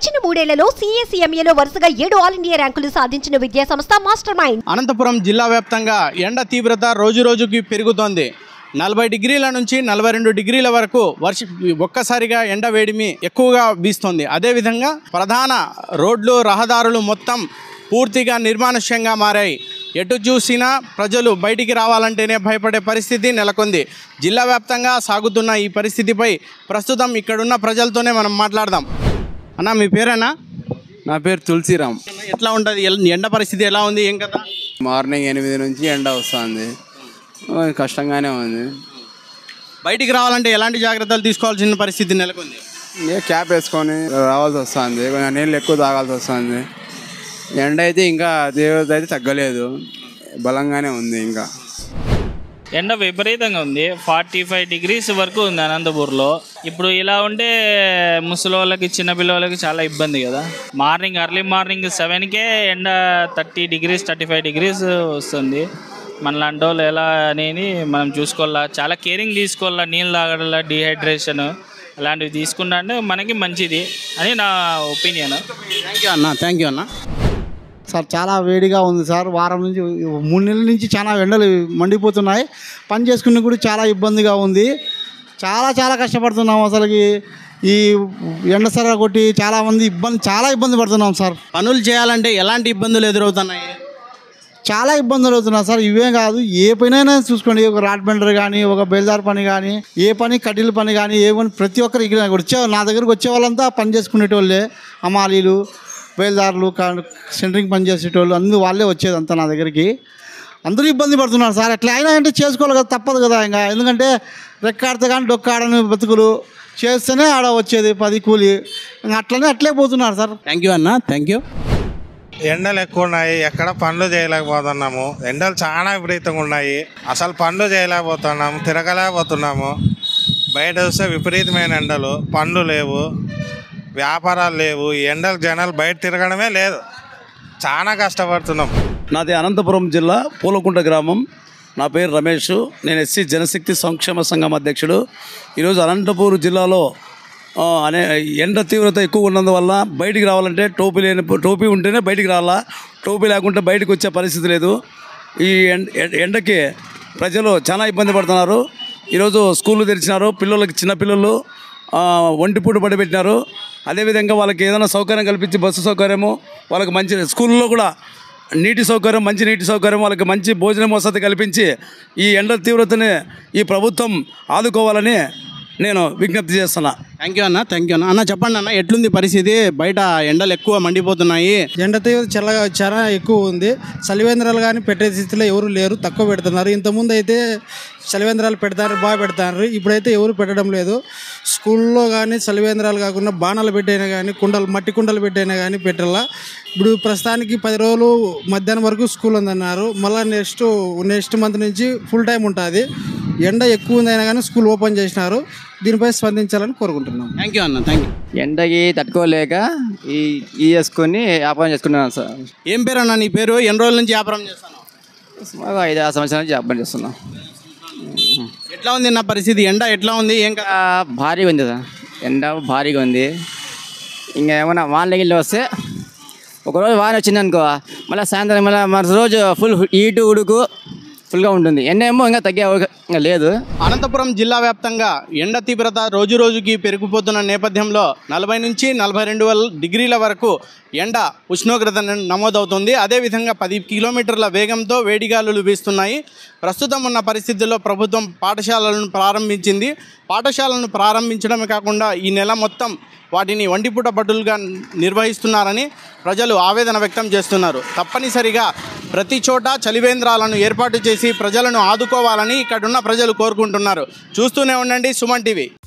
గడిచిన మూడేళ్లలో సీఎస్ఈఎంఏలో వరుసగా ఏడు ఆల్ ఇండియా ర్యాంకులు సాధించిన విద్యా సంస్థ మాస్టర్ మైండ్ అనంతపురం జిల్లా వ్యాప్తంగా ఎండ తీవ్రత రోజురోజుకి పెరుగుతోంది నలభై డిగ్రీల నుంచి నలభై రెండు డిగ్రీల వరకు వర్ష ఒక్కసారిగా ఎండ వేడిమి ఎక్కువగా వీస్తోంది అదేవిధంగా ప్రధాన రోడ్లు రహదారులు మొత్తం పూర్తిగా నిర్మానుష్యంగా మారాయి ఎటు చూసినా ప్రజలు బయటికి రావాలంటేనే భయపడే పరిస్థితి నెలకొంది జిల్లా వ్యాప్తంగా సాగుతున్న ఈ పరిస్థితిపై ప్రస్తుతం ఇక్కడున్న ప్రజలతోనే మనం మాట్లాడదాం అన్న మీ పేరేనా నా పేరు తులసిరామ్ ఎట్లా ఉంటుంది ఎండ పరిస్థితి ఎలా ఉంది ఏం కదా మార్నింగ్ ఎనిమిది నుంచి ఎండ వస్తుంది కష్టంగానే ఉంది బయటికి రావాలంటే ఎలాంటి జాగ్రత్తలు తీసుకోవాల్సిన పరిస్థితి నెలకొంది ఏ క్యాప్ వేసుకొని రావాల్సి వస్తుంది కొంచెం నీళ్ళు ఎక్కువ తాగాల్సి వస్తుంది ఎండ అయితే ఇంకా తీవ్రత అయితే తగ్గలేదు బలంగానే ఉంది ఇంకా ఎండ విపరీతంగా ఉంది ఫార్టీ ఫైవ్ డిగ్రీస్ వరకు ఉంది అనంతపూర్లో ఇప్పుడు ఇలా ఉంటే ముసలి వాళ్ళకి చిన్నపిల్లలకి చాలా ఇబ్బంది కదా మార్నింగ్ ఎర్లీ మార్నింగ్ సెవెన్కే ఎండ thirty degrees thirty five degrees వస్తుంది మనలాంటి వాళ్ళు ఎలా అనేది మనం చూసుకోవాలా చాలా కేరింగ్ తీసుకోవాలా నీళ్ళు తాగడాల డిహైడ్రేషన్ అలాంటివి తీసుకున్నా అంటే మనకి మంచిది అని నా ఒపీనియన్ థ్యాంక్ యూ అన్న థ్యాంక్ యూ అన్న సార్ చాలా వేడిగా ఉంది సార్ వారం నుంచి మూడు నెలల నుంచి చాలా ఎండలు మండిపోతున్నాయి పని చేసుకునే కూడా చాలా ఇబ్బందిగా ఉంది చాలా చాలా కష్టపడుతున్నాం అసలుకి ఈ ఎండ సర కొట్టి చాలామంది ఇబ్బంది చాలా ఇబ్బంది పడుతున్నాం సార్ పనులు చేయాలంటే ఎలాంటి ఇబ్బందులు ఎదురవుతున్నాయి చాలా ఇబ్బందులు అవుతున్నాయి సార్ ఇవే కాదు ఏ పనైనా చూసుకోండి ఒక రాడ్ బెండర్ కానీ ఒక బేల్దార్ పని కానీ ఏ పని కడ్డీల పని కానీ ఏ పని ప్రతి ఒక్కరు ఇక్కడ వచ్చే నా దగ్గరకు వచ్చే వాళ్ళంతా పని చేసుకునేటోళ్ళే అమాలీలు బేల్దారులు కా- సెంటరింగ్ పని చేసేటోళ్ళు అందరూ వాళ్ళే వచ్చేది అంతా నా దగ్గరికి అందరూ ఇబ్బంది పడుతున్నారు సార్ ఎట్లా అయినా అంటే చేసుకోవాలి కదా తప్పదు కదా ఇంకా ఎందుకంటే రెక్కాడితే కానీ డొక్కాడని బతుకులు చేస్తేనే ఆడ వచ్చేది పది కూలి ఇంకా అట్లనే అట్లే పోతున్నారు సార్ థ్యాంక్ యూ అన్న థ్యాంక్ యూ ఎండలు ఎక్కువ ఉన్నాయి ఎక్కడ పనులు చేయలేకపోతున్నాము ఎండలు చాలా విపరీతంగా ఉన్నాయి అసలు పనులు చేయలేకపోతున్నాము తిరగలేకపోతున్నాము బయట వస్తే విపరీతమైన ఎండలు పనులు లేవు వ్యాపారాలు లేవు ఈ ఎండలు జనాలు బయట తిరగడమే లేదు చాలా కష్టపడుతున్నాం నాది అనంతపురం జిల్లా పూలకుంట గ్రామం నా పేరు రమేష్ నేను ఎస్సీ జనశక్తి సంక్షేమ సంఘం అధ్యక్షుడు ఈరోజు అనంతపూర్ జిల్లాలో ఆ, అనే ఎండ తీవ్రత ఎక్కువ ఉన్నందువల్ల బయటికి రావాలంటే టోపీ లేని టోపీ ఉంటేనే బయటికి రావాలా టోపీ లేకుంటే బయటికి వచ్చే పరిస్థితి లేదు ఈ ఎండ ఎండ- ఎండకి ప్రజలు చాలా ఇబ్బంది పడుతున్నారు ఈరోజు స్కూళ్ళు తెరిచినారు పిల్లలకి చిన్న పిల్లలు ఆ, ఒంటిపూట పడిపెట్టినారు అదేవిధంగా వాళ్ళకి ఏదైనా సౌకర్యం కల్పించి బస్సు సౌకర్యము వాళ్ళకి మంచి స్కూల్లో కూడా నీటి సౌకర్యం మంచి నీటి సౌకర్యం వాళ్ళకి మంచి భోజనం వసతి కల్పించి ఈ ఎండ తీవ్రతని ఈ ప్రభుత్వం ఆదుకోవాలని నేను విజ్ఞప్తి చేస్తున్నా థ్యాంక్ యూ అన్న థ్యాంక్ యూ అన్న అన్న చెప్పండి అన్న ఎట్లుంది పరిస్థితి బయట ఎండలు ఎక్కువ మండిపోతున్నాయి ఎండ తీవ్రత చల్లగా చాలా ఎక్కువ ఉంది చలివేంద్రాలు కానీ పెట్టే స్థితిలో ఎవరు లేరు తక్కువ పెడుతున్నారు ఇంతకుముందు అయితే చలివేంద్రాలు పెడతారు బాగా పెడతారు ఇప్పుడైతే ఎవరు పెట్టడం లేదు స్కూల్లో కానీ చలివేంద్రాలు కాకుండా బాణాలు పెట్టైనా కానీ కుండలు మట్టి కుండలు పెట్టైనా కానీ పెట్టాలా ఇప్పుడు ప్రస్తుతానికి పది రోజులు మధ్యాహ్నం వరకు స్కూల్ ఉందన్నారు మళ్ళీ నెక్స్ట్ నెక్స్ట్ మంత్ నుంచి ఫుల్ టైం ఉంటుంది ఎండ ఎక్కువ ఉందైనా కానీ స్కూల్ ఓపెన్ చేసినారు దీనిపై స్పందించాలని కోరుకుంటున్నాం థ్యాంక్ యూ అన్న థ్యాంక్ యూ ఎండకి తట్టుకోలేక ఈ ఈ వేసుకొని వ్యాపారం చేసుకుంటున్నాను సార్ ఏం పేరు అన్న నీ పేరు ఎన్ని రోజుల నుంచి వ్యాపారం చేస్తాను సుమారు ఐదు ఆరు సంవత్సరాల నుంచి వ్యాపారం చేస్తున్నాం ఎట్లా ఉంది నా పరిస్థితి ఎండ ఎట్లా ఉంది ఏం కదా ఆ, భారీగా ఉంది సార్ ఎండ భారీగా ఉంది ఇంకా ఏమన్నా వానలకి వెళ్ళి వస్తే ఒకరోజు వాన వచ్చింది అనుకో మళ్ళీ సాయంత్రం మళ్ళీ మరుసటి రోజు ఫుల్ హీటు ఉడుకు ఫుల్గా ఉంటుంది ఎండ ఏమో ఇంకా తగ్గే అవకా- ఇంకా లేదు అనంతపురం జిల్లా వ్యాప్తంగా ఎండ తీవ్రత రోజు రోజుకి పెరిగిపోతున్న నేపథ్యంలో నలభై నుంచి నలభై రెండు వేల డిగ్రీల వరకు ఎండ ఉష్ణోగ్రత న- నమోదవుతుంది అదేవిధంగా పది కిలోమీటర్ల వేగంతో వేడిగాలులు వీస్తున్నాయి ప్రస్తుతం ఉన్న పరిస్థితుల్లో ప్రభుత్వం పాఠశాలలను ప్రారంభించింది పాఠశాలను ప్రారంభించడమే కాకుండా ఈ నెల మొత్తం వాటిని వంటిపూట బట్టులుగా నిర్వహిస్తున్నారని ప్రజలు ఆవేదన వ్యక్తం చేస్తున్నారు తప్పనిసరిగా ప్రతి చోట చలివేంద్రాలను ఏర్పాటు చేసి ప్రజలను ఆదుకోవాలని ఇక్కడున్న ప్రజలు కోరుకుంటున్నారు చూస్తూనే ఉండండి సుమన్ టీవీ